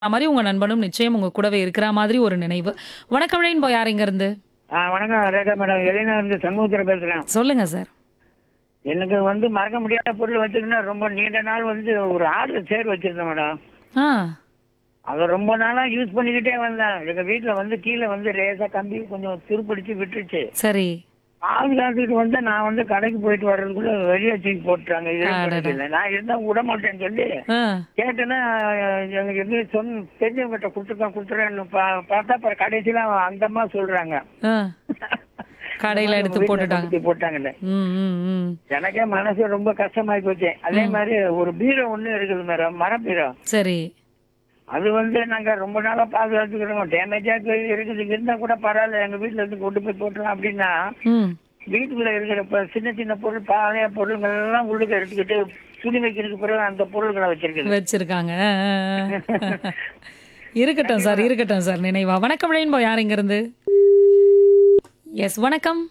மாதிரி உங்க நண்பனும் நிச்சயம் உங்க கூடவே இருக்கிற மாதிரி ஒரு நினைவு வணக்கம் ரெயின்போ யார் இங்க இருந்து ஆ வணக்கம் ரேகா மேடம் எலினா இருந்து சண்முகத்தில் பேசுகிறேன் சொல்லுங்க சார் எனக்கு வந்து மறக்க முடியாத பொருள் வச்சிருந்தா ரொம்ப நீண்ட நாள் வந்து ஒரு ஆடு சேர் வச்சிருந்தேன் மேடம் ஆ அதை ரொம்ப நாளாக யூஸ் பண்ணிக்கிட்டே வந்தேன் எங்கள் வீட்டில் வந்து கீழே வந்து லேசாக கம்பி கொஞ்சம் துருப்பிடிச்சு விட்டுருச்சு சரி பாதுகாத்துட்டு வந்து நான் வந்து கடைக்கு போயிட்டு வர்றதுக்குள்ள வெளியே தூக்கி போட்டுட்டாங்க இது அடடா. இல்லை நான் இருந்தா விட மாட்டேன்னு சொல்லி ஆ கேட்டேன்னா எனக்கு இது சொன்ன தெரிஞ்சவங்கிட்ட கொடுத்துருக்கேன் கொடுத்துறேன்னு பா பார்த்தா அப்புறம் கடைசியில் அந்த அம்மா சொல்றாங்க ஆ கடையில எடுத்து வீட்டுல போட்டுட்டாங்க கொண்டு போய் போட்டாங்கல்ல ம் ம் ம் எனக்கே மனசு ரொம்ப கஷ்டமாயி போச்சு அதே மாதிரி ஒரு பீரோ ஒண்ணு இருக்குது மேடம் மர பீரோ சரி அது வந்து நாங்க ரொம்ப நாளா பாதுகாத்துக்கிறோம் டேமேஜா இருக்குது இருந்தா கூட பரவாயில்ல எங்க வீட்டுல இருந்து கொண்டு போய் போட்டுறோம் அப்படின்னா ம் வீட்டுக்குள்ள இருக்கிற இப்ப சின்ன சின்ன பொருள் பழைய பொருள்கள் எல்லாம் உள்ளுக்கு எடுத்துக்கிட்டு துணி வைக்கிறதுக்கு பிறகு அந்த பொருள்களை வச்சிருக்குது வச்சிருக்காங்க ஆ, ஆ, ஆ. இருக்கட்டும் சார் இருக்கட்டும் சார் நினைவா வணக்கம் ரெயின்போ யார் இங்க இருந்து எஸ் வணக்கம்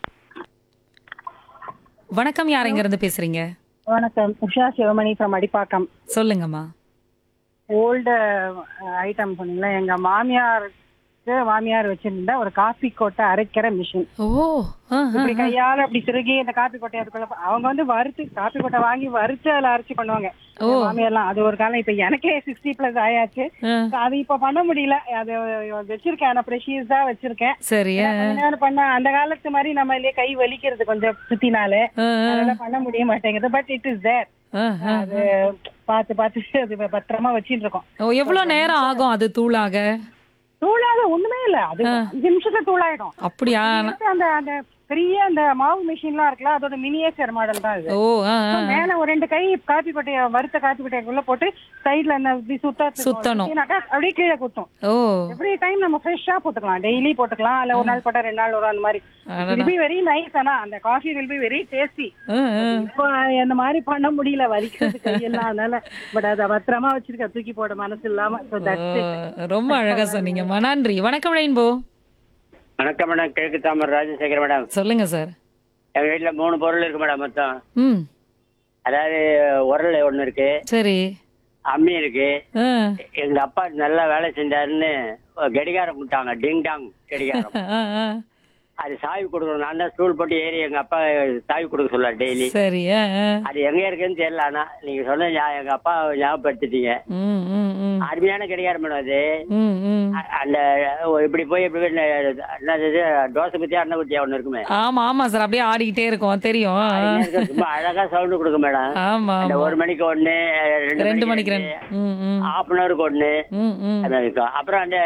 வணக்கம் யார் இங்க இருந்து பேசுறீங்க வணக்கம் உஷா சிவமணி ஃப்ரம் அடிப்பாக்கம் சொல்லுங்கம்மா ஓல்டு ஐட்டம் சொன்னீங்களா எங்க மாமியாருக்கு மாமியார் வச்சிருந்த ஒரு காபி கொட்டை அரைக்கிற மிஷின் ஓ ஆ, ஆ. இப்படி கையால அப்படி திருகி அந்த காபி கொட்டை அதுக்குள்ள ப- அவங்க வந்து வறுத்து காபி கொட்டை வாங்கி வறுத்து அதுல அரைச்சு பண்ணுவாங்க எங்க மாமியார்லாம் அது ஒரு காலம் இப்ப எனக்கே சிக்ஸ்டி பிளஸ் ஆயாச்சு ஆ. அது இப்ப பண்ண முடியல அது வச்சிருக்கேன் ஆனா ப்ரெஷியஸ் தான் வச்சிருக்கேன் சரி ஆ, கொஞ்ச நேரம் பண்ண அந்த காலத்து மாதிரி நம்ம இல்லையே கை வலிக்கிறது கொஞ்சம் சுத்தினாலே ஆ, அதெல்லாம் பண்ண முடிய மாட்டேங்குது but it is there ah, ah. அது பார்த்து பார்த்து அது பத்திரமா வச்சிட்டு இருக்கோம் ஓ எவ்வளவு நேரம் ஆகும் அது தூளாக தூளாக ஒண்ணுமே இல்ல அது அஞ்சு நிமிஷத்துல தூளாயிடும் அப்படியா அடுத்து அந்த அந்த பெரிய அந்த மாவு மிஷின்லாம் இருக்குல்ல அதோட மினியேச்சர் மாடல் தான் இது ஓ ஆ, ஆ. மேல ஒரு ரெண்டு கை காப்பி கொட்டைய வறுத்த காப்பி கொட்டைக்குள்ள போட்டு சைடுல அந்த இப்படி சுத்த சுத்தணும். அப்படியே கீழே குத்தும் ஓ எவ்ரி டைம் நம்ம ஃப்ரெஷ்ஷா போட்டுக்கலாம் டெய்லி போட்டுக்கலாம் இல்ல ஒரு நாள் போட்டா ரெண்டு நாள் வரும் அந்த மாதிரி வில் பி வெரி நைஸ் ஆனா அந்த coffee will be very tasty ah, ah. இப்போ அந்த மாதிரி பண்ண முடியல வலிக்கிறது கையெல்லாம் அதனால பட் அத பத்திரமா வச்சிருக்க தூக்கி போட மனசு இல்லாம So that's it. ஓ, ரொம்ப அழகா சொன்னீங்கம்மா நன்றி வணக்கம் ரெயின்போ வணக்கம் மேடம் கிழக்கு தாமர் ராஜசேகர் மேடம் சொல்லுங்க சார் எங்க வீட்டுல மூணு பொருள் இருக்கு மேடம் மொத்தம் ம் அதாவது உரல் ஒண்ணு இருக்கு சரி அம்மி இருக்கு ஆ, எங்க அப்பா நல்லா வேலை செஞ்சாருன்னு ஒரு கடிகாரம் கொடுத்தாங்க டிங் டாங் கடிகாரம் ஆ, ஆ. அது சாவி கொடுக்கணும் நான் தான் ஸ்டூல் போட்டு ஏறி எங்க அப்பா சாவி கொடுக்க சொல்லுவார் டெய்லி சரி ஆ, ஆ. அது எங்க இருக்குன்னு தெரியல ஆனா நீங்க சொன்ன ஞா- எங்க அப்பா ஞாபகப்படுத்திட்டீங்க ம், ம், ம். அருமையான கடிகாரம் மேடம் அது ம், ம். அ- அந்த இப்படி போய் இப்படி போய் என்னது இது, தோசை குத்தியா அண்ணன் குத்தியா ஒண்ணு இருக்குமே ஆமா ஆமா சார் அப்படியே ஆடிக்கிட்டே இருக்கும் தெரியும் ஆ. ரொம்ப அழகா சவுண்ட் கொடுக்கும் மேடம் ஆமா அந்த ஆமா ஒரு மணிக்கு ஒண்ணு ரெண்டு ரெண்டு மணிக்கு மணிக்கு ரெண்டு ரெண்டு ம், ம். ஹாஃப் அன் ஹவருக்கு ஒண்ணு ம், ம். அது மாதிரி இருக்கும் அப்புறம் அந்த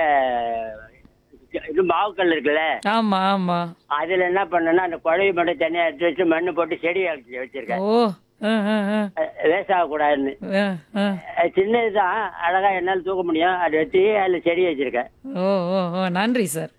இது மாவுக்கல் இருக்குல்ல ஆமா ஆமா அதுல என்ன பண்ணேன்னா அந்த குழவி மட்டும் தனியா எடுத்து வச்சு மண்ணு போட்டு செடி வச்சு வச்சிருக்கேன் ஓ ஆ, ஆ, ஆ. வேஸ்ட் ஆகக்கூடாதுன்னு ஆ, ஆ. அது சின்னதுதான் அழகா என்னால தூக்க முடியும் அதை வச்சு அதுல செடி வச்சிருக்கேன் ஓ ஓ ஓ நன்றி சார்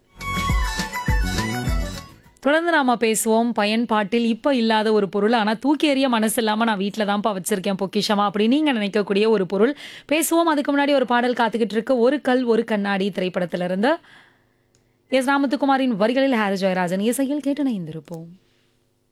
தொடர்ந்து நாம பேசுவோம் பயன்பாட்டில் இப்போ இல்லாத ஒரு பொருள் ஆனால் தூக்கி எறிய மனசு இல்லாமல் நான் வீட்டில் தான்ப்பா வச்சிருக்கேன் பொக்கிஷமா அப்படி நீங்கள் நினைக்கக்கூடிய ஒரு பொருள் பேசுவோம் அதுக்கு முன்னாடி ஒரு பாடல் காத்துக்கிட்டு இருக்கு ஒரு கல் ஒரு கண்ணாடி திரைப்படத்திலிருந்து எஸ் ராமத்துக்குமாரின் வரிகளில் ஹாரி ஜெயராஜன் இசையில் கேட்டு இணைந்திருப்போம்